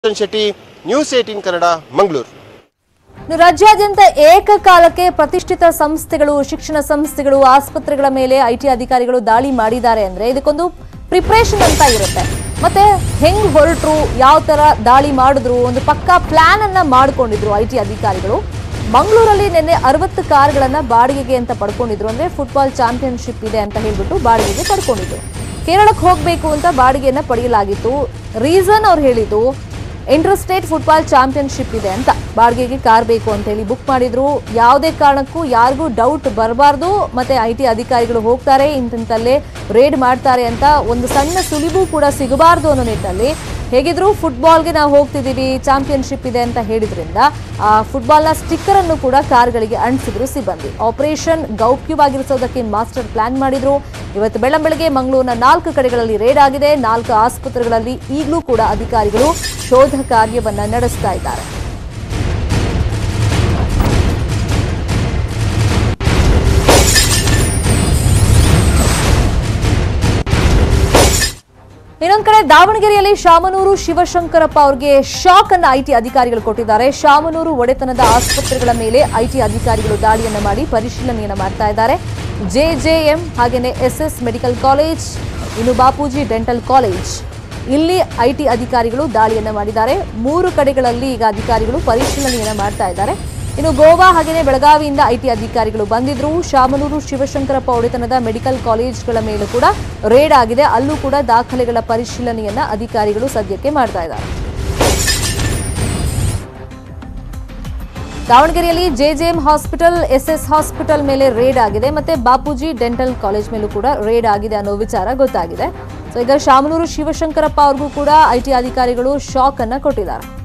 ಚಂದ್ Shetty news eighteen Kannada Mangaluru ಇನ್ನು ರಾಜ್ಯಾದ್ಯಂತ ಏಕಕಾಲಕ್ಕೆ ಪ್ರತಿಷ್ಠಿತ ಸಂಸ್ಥೆಗಳು ಶಿಕ್ಷಣ ಸಂಸ್ಥೆಗಳು ಆಸ್ಪತ್ರೆಗಳ ಮೇಲೆ ಐಟಿ ಅಧಿಕಾರಿಗಳು ದಾಳಿ ಮಾಡಿದ್ದಾರೆ ಅಂದ್ರೆ ಇದಕ್ಕೊಂದು ಪ್ರಿಪ್ರೇಷನ್ ಅಂತ ಇರುತ್ತೆ ಮತ್ತೆ ಹೆಂಗ್ ಹೊರಟ್ರು ಯಾವ ತರ ದಾಳಿ ಮಾಡಿದ್ರು ಒಂದು ಪಕ್ಕಾ ಪ್ಲಾನ್ ಅನ್ನ ಮಾಡ್ಕೊಂಡಿದ್ರು ಐಟಿ ಅಧಿಕಾರಿಗಳು ಮಂಗಳೂರಲ್ಲಿ ನಿನ್ನೆ ಅರವತ್ತು ಕಾರ್ಗಳನ್ನ ಬಾಡಿಗೆಗೆ ಅಂತ ಪಡ್ಕೊಂಡಿದ್ರು ಅಂದ್ರೆ ಫುಟ್ಬಾಲ್ ಚಾಂಪಿಯನ್ಶಿಪ್ ಇದೆ ಅಂತ ಹೇಳ್ಬಿಟ್ಟು ಬಾಡಿಗೆಗೆ ಪಡ್ಕೊಂಡಿದ್ರು ಕೇರಳಕ್ಕೆ ಹೋಗಬೇಕು ಅಂತ ಬಾಡಿಗೆಯನ್ನ ಪಡೆಯಲಾಗಿತ್ತು ರೀಸನ್ ಅವ್ರು ಹೇಳಿದ್ದು ಇಂಟರ್ ಸ್ಟೇಟ್ ಫುಟ್ಬಾಲ್ ಚಾಂಪಿಯನ್ಶಿಪ್ ಇದೆ ಅಂತ ಬಾಡಿಗೆಗೆ ಕಾರ್ ಬೇಕು ಅಂತ ಹೇಳಿ ಬುಕ್ ಮಾಡಿದ್ರು ಯಾವುದೇ ಕಾರಣಕ್ಕೂ ಯಾರಿಗೂ ಡೌಟ್ ಬರಬಾರ್ದು ಮತ್ತೆ ಐ ಟಿ ಅಧಿಕಾರಿಗಳು ಹೋಗ್ತಾರೆ ಇಂತಿಂತಲ್ಲೇ ರೇಡ್ ಮಾಡ್ತಾರೆ ಅಂತ ಒಂದು ಸಣ್ಣ ಸುಳಿವು ಕೂಡ ಸಿಗಬಾರ್ದು ಅನ್ನೋ ನಿಟ್ಟಿನಲ್ಲಿ ಹೇಗಿದ್ರು ಫುಟ್ಬಾಲ್ಗೆ ನಾವು ಹೋಗ್ತಿದ್ದೀವಿ ಚಾಂಪಿಯನ್ಶಿಪ್ ಇದೆ ಅಂತ ಹೇಳಿದ್ರಿಂದ ಆ ಫುಟ್ಬಾಲ್ನ ಸ್ಟಿಕ್ಕರ್ ಅನ್ನು ಕೂಡ ಕಾರ್ಗಳಿಗೆ ಅಂಟಿಸಿದ್ರು ಸಿಬ್ಬಂದಿ ಆಪರೇಷನ್ ಗೌಪ್ಯವಾಗಿರಿಸೋದಕ್ಕೆ ಮಾಸ್ಟರ್ ಪ್ಲಾನ್ ಮಾಡಿದ್ರು ಇವತ್ತು ಬೆಳ್ಳಂಬೆಳಗ್ಗೆ ಮಂಗಳೂರಿನ ನಾಲ್ಕು ಕಡೆಗಳಲ್ಲಿ ರೇಡ್ ಆಗಿದೆ ನಾಲ್ಕು ಆಸ್ಪತ್ರೆಗಳಲ್ಲಿ ಈಗಲೂ ಕೂಡ ಅಧಿಕಾರಿಗಳು ಶೋಧ ಕಾರ್ಯವನ್ನ ನಡೆಸ್ತಾ ಇದ್ದಾರೆ ಇನ್ನೊಂದ್ ಕಡೆ ದಾವಣಗೆರೆಯಲ್ಲಿ ಶಾಮನೂರು ಶಿವಶಂಕರಪ್ಪ ಅವರಿಗೆ ಶಾಕ್ ಅನ್ನ ಐಟಿ ಅಧಿಕಾರಿಗಳು ಕೊಟ್ಟಿದ್ದಾರೆ ಶಾಮನೂರು ಒಡೆತನದ ಆಸ್ಪತ್ರೆಗಳ ಮೇಲೆ ಐಟಿ ಅಧಿಕಾರಿಗಳು ದಾಳಿಯನ್ನ ಮಾಡಿ ಪರಿಶೀಲನೆಯನ್ನ ಮಾಡ್ತಾ ಇದ್ದಾರೆ ಜೆಜೆಎಂ ಹಾಗೇನೆ ಎಸ್ಎಸ್ ಮೆಡಿಕಲ್ ಕಾಲೇಜ್ ಇನ್ನು ಬಾಪೂಜಿ ಡೆಂಟಲ್ ಕಾಲೇಜ್ ಇಲ್ಲಿ ಐಟಿ ಅಧಿಕಾರಿಗಳು ದಾಳಿಯನ್ನ ಮಾಡಿದ್ದಾರೆ ಮೂರು ಕಡೆಗಳಲ್ಲಿ ಈಗ ಅಧಿಕಾರಿಗಳು ಪರಿಶೀಲನೆಯನ್ನ ಮಾಡ್ತಾ ಇದ್ದಾರೆ ಇನ್ನು ಗೋವಾ ಹಾಗೆಯೇ ಬೆಳಗಾವಿಯಿಂದ ಐಟಿ ಅಧಿಕಾರಿಗಳು ಬಂದಿದ್ರು ಶಾಮನೂರು ಶಿವಶಂಕರಪ್ಪ ಒಡೆತನದ ಮೆಡಿಕಲ್ ಕಾಲೇಜ್ಗಳ ಮೇಲೂ ಕೂಡ ರೇಡ್ ಆಗಿದೆ ಅಲ್ಲೂ ಕೂಡ ದಾಖಲೆಗಳ ಪರಿಶೀಲನೆಯನ್ನ ಅಧಿಕಾರಿಗಳು ಸದ್ಯಕ್ಕೆ ಮಾಡ್ತಾ ಇದ್ದಾರೆ ದಾವಣಗೆರೆಯಲ್ಲಿ ಜೆಜೆಎಂ ಹಾಸ್ಪಿಟಲ್ ಎಸ್ಎಸ್ ಹಾಸ್ಪಿಟಲ್ ಮೇಲೆ ರೇಡ್ ಆಗಿದೆ ಮತ್ತೆ ಬಾಪೂಜಿ ಡೆಂಟಲ್ ಕಾಲೇಜ್ ಮೇಲೂ ಕೂಡ ರೇಡ್ ಆಗಿದೆ ಅನ್ನೋ ವಿಚಾರ ಗೊತ್ತಾಗಿದೆ ಸೊ ಈಗ ಶಾಮನೂರು ಶಿವಶಂಕರಪ್ಪ ಅವ್ರಿಗೂ ಕೂಡ ಐಟಿ ಅಧಿಕಾರಿಗಳು ಶಾಕ್ ಅನ್ನ ಕೊಟ್ಟಿದ್ದಾರೆ